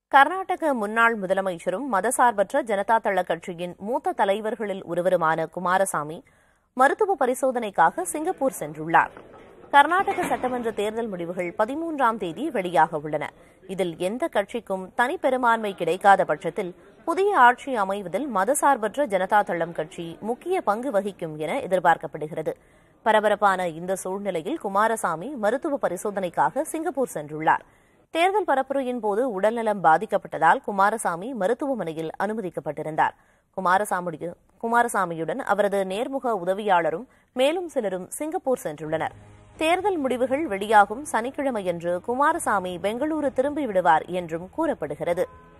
கர்நாடக முன்னாள் முதலமைச்சரும் மதசார்பற்ற ஜனதா தள கட்சியின் மூத்த தலைவர்களில் ஒருவருமான குமாரசாமி மருத்துவ பரிசோதனைக்காக சிங்கப்பூர் சென்றுள்ளார் கர்நாடக சட்டமன்ற தேர்தல் முடிவுகள் பதிமூன்றாம் தேதி வெளியாக உள்ளன இதில் எந்த கட்சிக்கும் தனிப்பெரும்பான்மை கிடைக்காத பட்சத்தில் புதிய ஆட்சி அமைவதில் மதசார்பற்ற ஜனதா தளம் கட்சி முக்கிய பங்கு வகிக்கும் என எதிர்பார்க்கப்படுகிறது பரபரப்பான இந்த சூழ்நிலையில் குமாரசாமி மருத்துவ பரிசோதனைக்காக சிங்கப்பூர் சென்றுள்ளார் தேர்தல் பரப்புரையின் போது உடல்நலம் பாதிக்கப்பட்டதால் குமாரசாமி மருத்துவமனையில் அனுமதிக்கப்பட்டிருந்தார் குமாரசாமியுடன் குமாரசாமியுடன் அவரது நேர்முக உதவியாளரும் மேலும் சிலரும் சிங்கப்பூர் சென்றுள்ளனர் தேர்தல் முடிவுகள் வெளியாகும் சனிக்கிழமையன்று குமாரசாமி பெங்களூரு திரும்பிவிடுவார் என்றும் கூறப்படுகிறது